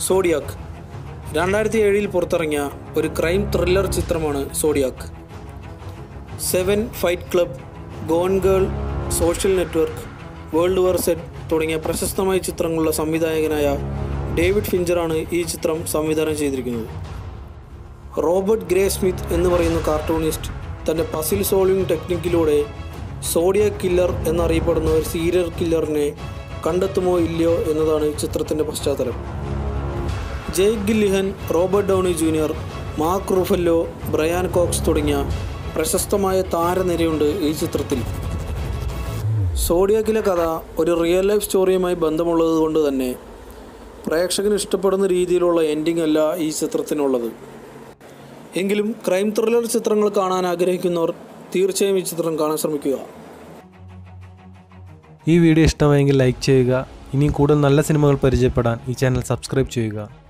zodiac രണ്ടായിരത്തി ഏഴിൽ പുറത്തിറങ്ങിയ ഒരു ക്രൈം ത്രില്ലർ ചിത്രമാണ് Zodiac Seven Fight Club Gone Girl Social Network World War Z തുടങ്ങിയ പ്രശസ്തമായ ചിത്രങ്ങളുള്ള സംവിധായകനായ ഡേവിഡ് ഫിഞ്ചറാണ് ഈ ചിത്രം സംവിധാനം ചെയ്തിരിക്കുന്നത് റോബർട്ട് ഗ്രേ സ്മിത്ത് എന്ന് പറയുന്ന കാർട്ടൂണിസ്റ്റ് തൻ്റെ പസിൽ സോൾവിംഗ് ടെക്നിക്കിലൂടെ സോഡിയ കില്ലർ എന്നറിയപ്പെടുന്ന ഒരു സീരിയൽ കില്ലറിനെ കണ്ടെത്തുമോ ഇല്ലയോ എന്നതാണ് ഈ ചിത്രത്തിൻ്റെ പശ്ചാത്തലം Jake Gyllenhaal Robert Downey Junior Mark Ruffalo Brian Cox തുടങ്ങിയ പ്രശസ്തമായ താരനിരയുണ്ട് ഈ ചിത്രത്തിൽ സോഡിയാക്കിലെ കഥ ഒരു റിയൽ ലൈഫ് സ്റ്റോറിയുമായി ബന്ധമുള്ളത് കൊണ്ട് തന്നെ പ്രേക്ഷകന് ഇഷ്ടപ്പെടുന്ന രീതിയിലുള്ള എൻഡിങ് അല്ല ഈ ചിത്രത്തിനുള്ളത് എങ്കിലും ക്രൈം ത്രില്ലർ ചിത്രങ്ങൾ കാണാൻ ആഗ്രഹിക്കുന്നവർ തീർച്ചയായും ഈ ചിത്രം കാണാൻ ശ്രമിക്കുക ഈ വീഡിയോ ഇഷ്ടമായെങ്കിൽ ലൈക്ക് ചെയ്യുക ഇനിയും കൂടുതൽ നല്ല സിനിമകൾ പരിചയപ്പെടാൻ ഈ ചാനൽ സബ്സ്ക്രൈബ് ചെയ്യുക